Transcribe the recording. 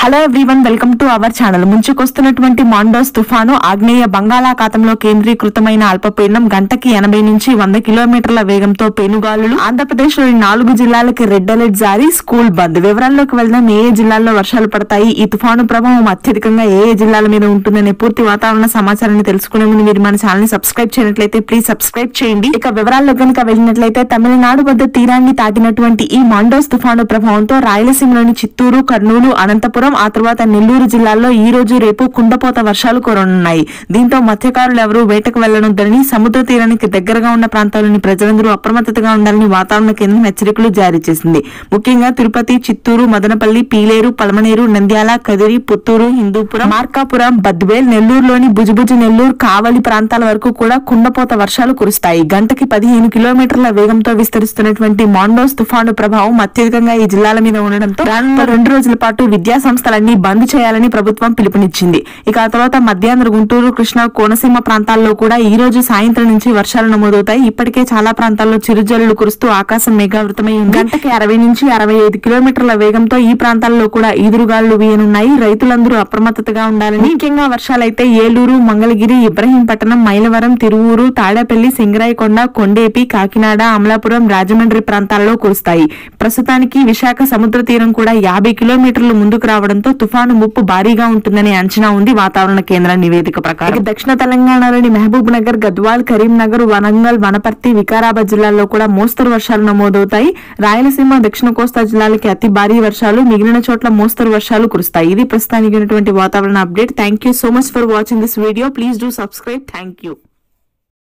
hello everyone welcome to our channel ముంచుకొస్తున్నటువంటి Mandous తుఫాను ఆగ్నేయ బంగాళాఖాతంలో కేంద్రీకృతమైన అల్పపీడనం గంటకి ఎనభై నుంచి వంద కిలోమీటర్ల వేగంతో పెనుగాలులు ఆంధ్రప్రదేశ్ లోని నాలుగు జిల్లాలకి రెడ్ అలర్ట్ జారీ స్కూల్ బంద్ వివరాల్లోకి వెళ్దాం ఏ ఏ జిల్లాల్లో వర్షాలు పడతాయి ఈ తుఫాను ప్రభావం అత్యధికంగా ఏ ఏ జిల్లాల మీద ఉంటుందనే పూర్తి వాతావరణ సమాచారాన్ని తెలుసుకునే ముందు మీరు మన ఛానల్ ని సబ్స్క్రైబ్ చేయనట్లయితే ప్లీజ్ సబ్స్క్రైబ్ చేయండి ఇక వివరాల్లో కనుక వెళ్ళినట్లయితే తమిళనాడు వద్ద తీరాన్ని తాకినటువంటి ఈ మాండోస్ తుఫాను ప్రభావంతో రాయలసీమలోని చిత్తూరు కర్నూలు అనంతపురం ఆ తర్వాత నెల్లూరు జిల్లాల్లో ఈ రోజు రేపు కుండపోత వర్షాలు కురనున్నాయి దీంతో మత్స్యకారులు ఎవరూ వేటకు వెళ్లనుందని సముద్ర తీరానికి దగ్గరగా ఉన్న ప్రాంతాల్లోని ప్రజలందరూ అప్రమత్తతగా ఉండాలని వాతావరణ కేంద్రం హెచ్చరికలు జారీ చేసింది ముఖ్యంగా తిరుపతి చిత్తూరు మదనపల్లి పీలేరు పలమనేరు నంద్యాల కదిరి పుత్తూరు హిందూపురం మార్కాపురం బద్వేల్ నెల్లూరులోని బుజుబుజు నెల్లూరు కావలి ప్రాంతాల వరకు కూడా కుండపోత వర్షాలు కురుస్తాయి గంటకి పదిహేను కిలోమీటర్ల వేగంతో విస్తరిస్తున్నటువంటి మాండోస్ తుఫాను ప్రభావం అత్యధికంగా ఈ జిల్లాల మీద ఉండడంతో రానున్న రెండు రోజుల పాటు విద్యా సంస్థలన్నీ బంద్ చేయాలని ప్రభుత్వం పిలుపునిచ్చింది ఇక ఆ తర్వాత మధ్యాహ్న గుంటూరు కృష్ణా కోనసీమ ప్రాంతాల్లో కూడా ఈ రోజు సాయంత్రం నుంచి వర్షాలు నమోదవుతాయి ఇప్పటికే చాలా ప్రాంతాల్లో చిరుజల్లులు కురుస్తూ ఆకాశం మేఘావృతమై ఉంది గంటకి అరవై నుంచి అరవై ఐదు కిలోమీటర్ల వేగంతో ఈ ప్రాంతాల్లో కూడా ఈదురుగాలు వీయనున్నాయి రైతులందరూ అప్రమత్తతగా ఉండాలని ముఖ్యంగా వర్షాలైతే ఏలూరు మంగళగిరి ఇబ్రహీంపట్నం మైలవరం తిరువూరు తాడేపల్లి సింగరాయకొండ కొండేపి కాకినాడ అమలాపురం రాజమండ్రి ప్రాంతాల్లో కురుస్తాయి ప్రస్తుతానికి విశాఖ సముద్ర తీరం కూడా యాభై కిలోమీటర్లు ముందుకు రావడంతో తుఫాను ముప్పు భారీగా ఉంటుందని అంచనా ఉంది వాతావరణ కేంద్ర నివేదిక ప్రకారం ఇక దక్షిణ తెలంగాణలోని మహబూబ్ నగర్ గద్వాల్ కరీంనగర్ వరంగల్ వనపర్తి వికారాబాద్ జిల్లాల్లో కూడా మోస్తరు వర్షాలు నమోదవుతాయి రాయలసీమ దక్షిణ కోస్తా జిల్లాలకి అతి భారీ వర్షాలు మిగిలిన చోట్ల మోస్తరు వర్షాలు కురుస్తాయి ఇది ప్రస్తుతానికి ఉన్నటువంటి వాతావరణ update thank you so much for watching this video please do subscribe thank you